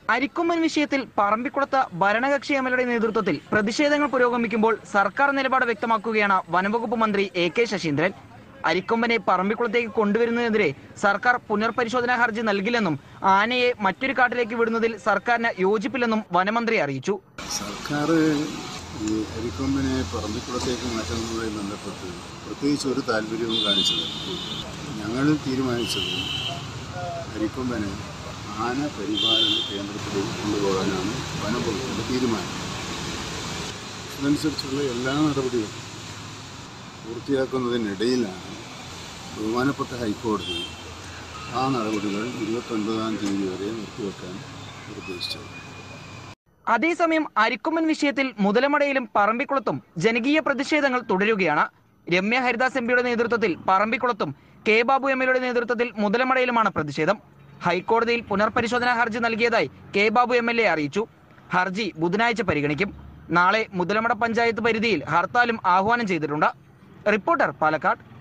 അരിക്കൊമ്പൻ വിഷയത്തിൽ പറമ്പിക്കുളത്ത് ഭരണകക്ഷി M L എയുടെ നേതൃത്വത്തിൽ പ്രതിഷേധങ്ങൾ പുരോഗമിക്കുമ്പോൾ സർക്കാർ നിലപാട് വ്യക്തമാക്കുകയാണ് വനംവകുപ്പ് മന്ത്രി എ കെ ശശീന്ദ്രൻ അരിക്കൊമ്പനെ പറമ്പിക്കുളത്തേക്ക് കൊണ്ടുവരുന്നതിനെതിരെ സർക്കാർ പുനർപരിശോധനാ ഹർജി നൽകില്ലെന്നും ആനയെ മറ്റൊരു കാട്ടിലേക്ക് വിടുന്നതിൽ സർക്കാരിന് യോജിപ്പില്ലെന്നും വനമന്ത്രി അറിയിച്ചു സർക്കാർ ഈ അരിക്കൊമ്പനെ പറമ്പിക്കുളത്തേക്ക് മാറ്റുന്നതുമായി ബന്ധപ്പെട്ട് പ്രത്യേകിച്ച് ഒരു താല്പര്യവും കാണിച്ചത് ഞങ്ങൾ തീരുമാനിച്ചത് അരിക്കൊമ്പനെ ആന പരിപാലന കേന്ദ്രത്തിലേക്ക് കൊണ്ടുപോകാനാണ് വനംവകുപ്പിൻ്റെ തീരുമാനം അതനുസരിച്ചുള്ള എല്ലാ നടപടികളും പൂർത്തിയാക്കുന്നതിനിടയിലാണ് ബഹുമാനപ്പെട്ട ഹൈക്കോടതി ആ നടപടികൾ ഇരുപത്തൊൻപതാം തീയതി വരെ നിർത്തിവെക്കാൻ നിർദ്ദേശിച്ചത് അതേസമയം അരിക്കൊമ്പൻ വിഷയത്തിൽ മുതലമടയിലും പറമ്പിക്കുളത്തും ജനകീയ പ്രതിഷേധങ്ങൾ തുടരുകയാണ് രമ്യ ഹരിദാസ് എംപിയുടെ നേതൃത്വത്തിൽ പറമ്പിക്കുളത്തും കെ ബാബു എം എൽഎയുടെ നേതൃത്വത്തിൽ മുതലമടയിലുമാണ് പ്രതിഷേധം ഹൈക്കോടതിയിൽ പുനർപരിശോധനാ ഹർജി നൽകിയതായി K Babu M L A അറിയിച്ചു ഹർജി ബുധനാഴ്ച പരിഗണിക്കും നാളെ മുതലമട പഞ്ചായത്ത് പരിധിയിൽ ഹർത്താലും ആഹ്വാനം ചെയ്തിട്ടുണ്ട് റിപ്പോർട്ടർ പാലക്കാട്